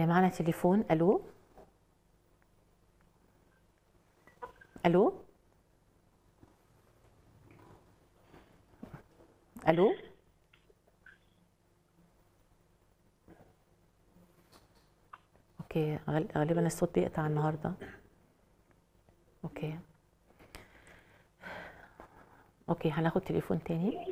آه، معنا تليفون الو الو الو اوكي غال- غالبا الصوت بيقطع النهارده اوكي اوكي هناخد تليفون تاني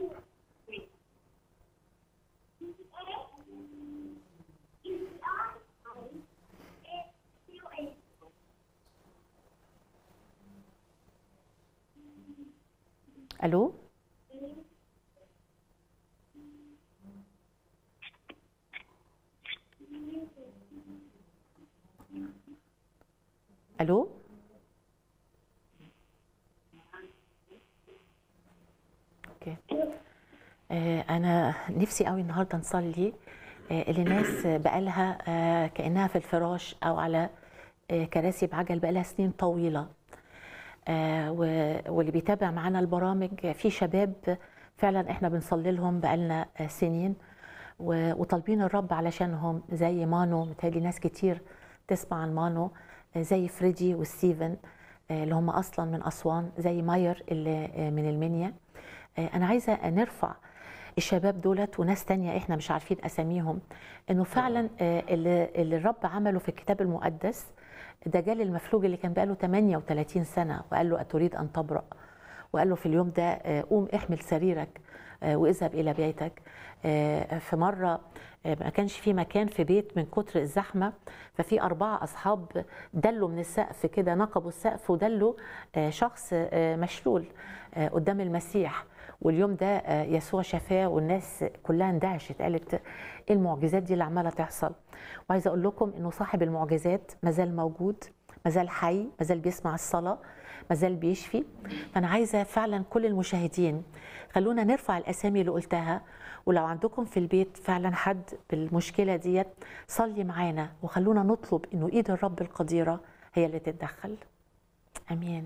الو الو اوكي آه، انا نفسي قوي النهارده نصلي آه، لناس بقالها آه، كانها في الفراش او على آه، كراسي بعجل بقالها سنين طويله آه، و- واللي بيتابع معانا البرامج في شباب فعلا احنا بنصلي لهم بقالنا آه، سنين و- وطالبين الرب علشانهم زي مانو متهيألي ناس كتير تسمع عن مانو آه، زي فريدي وستيفن آه، اللي هم اصلا من اسوان زي ماير اللي آه، من المنيا آه، انا عايزه نرفع الشباب دولت وناس تانية احنا مش عارفين اساميهم انه فعلا آه، اللي, اللي الرب عمله في الكتاب المقدس ده جال المفلوج اللي كان بقاله 38 سنه وقال له اتريد ان تبرأ وقال له في اليوم ده آه، قوم احمل سريرك آه، واذهب الى بيتك آه، في مره آه، ما كانش في مكان في بيت من كتر الزحمه ففي اربعه اصحاب دلوا من السقف كده نقبوا السقف ودلوا آه، شخص آه، مشلول آه، قدام المسيح واليوم ده آه، يسوع شفاه والناس كلها اندهشت قالت ايه المعجزات دي اللي عماله تحصل وعايزه اقول لكم انه صاحب المعجزات مازال موجود مازال حي مازال بيسمع الصلاه مازال بيشفي فانا عايزه فعلا كل المشاهدين خلونا نرفع الاسامي اللي قلتها ولو عندكم في البيت فعلا حد بالمشكله ديت صلي معانا وخلونا نطلب انه ايد الرب القديره هي اللي تتدخل امين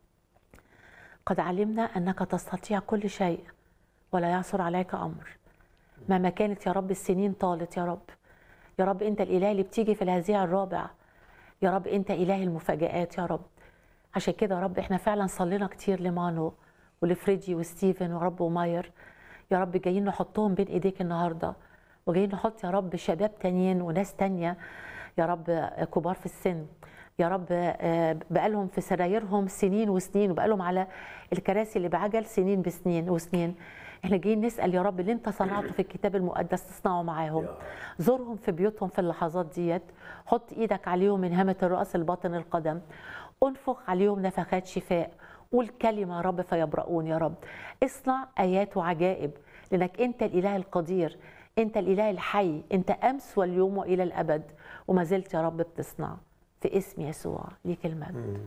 قد علمنا انك تستطيع كل شيء ولا يعثر عليك امر مهما كانت يا رب السنين طالت يا رب يا رب انت الاله اللي بتيجي في الهزيع الرابع يا رب انت اله المفاجآت يا رب عشان كده يا رب احنا فعلا صلينا كتير لمانو ولفريدي وستيفن ورب وماير يا رب جايين نحطهم بين ايديك النهارده وجايين نحط يا رب شباب تانيين وناس تانية يا رب آه، كبار في السن يا رب آه، بقالهم في سرايرهم سنين وسنين وبقالهم على الكراسي اللي بعجل سنين بسنين وسنين احنا جايين نسال يا رب اللي انت صنعته في الكتاب المقدس تصنعه معاهم زورهم في بيوتهم في اللحظات ديت حط ايدك عليهم من هامه الراس الباطن القدم انفخ عليهم نفخات شفاء قول كلمه يا رب فيبرؤون يا رب اصنع ايات وعجائب لانك انت الاله القدير انت الاله الحي انت امس واليوم والى الابد وما زلت يا رب بتصنع في اسم يسوع ليك المجد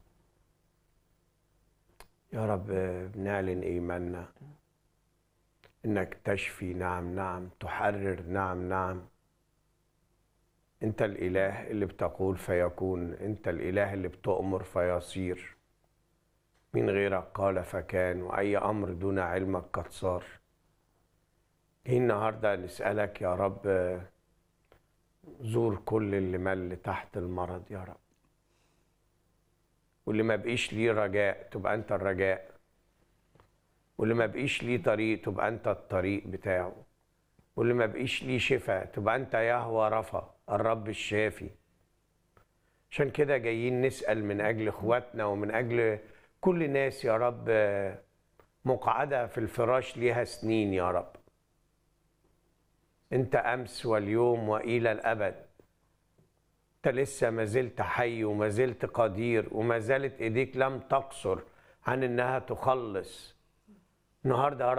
يا رب بنعلن ايماننا انك تشفي نعم نعم تحرر نعم نعم انت الاله اللي بتقول فيكون انت الاله اللي بتؤمر فيصير من غيرك قال فكان واي امر دون علمك قد صار جاي النهارده نسالك يا رب زور كل اللي مل تحت المرض يا رب واللي ما بقيش ليه رجاء تبقى انت الرجاء واللي ما بقيش ليه طريق تبقى انت الطريق بتاعه واللي ما بقيش ليه شفاء تبقى انت يهوى رفا الرب الشافي عشان كده جايين نسأل من أجل إخواتنا ومن أجل كل ناس يا رب مقعدة في الفراش ليها سنين يا رب أنت أمس واليوم وإلى الأبد انت لسه ما زلت حي وما زلت قدير وما زالت ايديك لم تقصر عن انها تخلص النهارده يا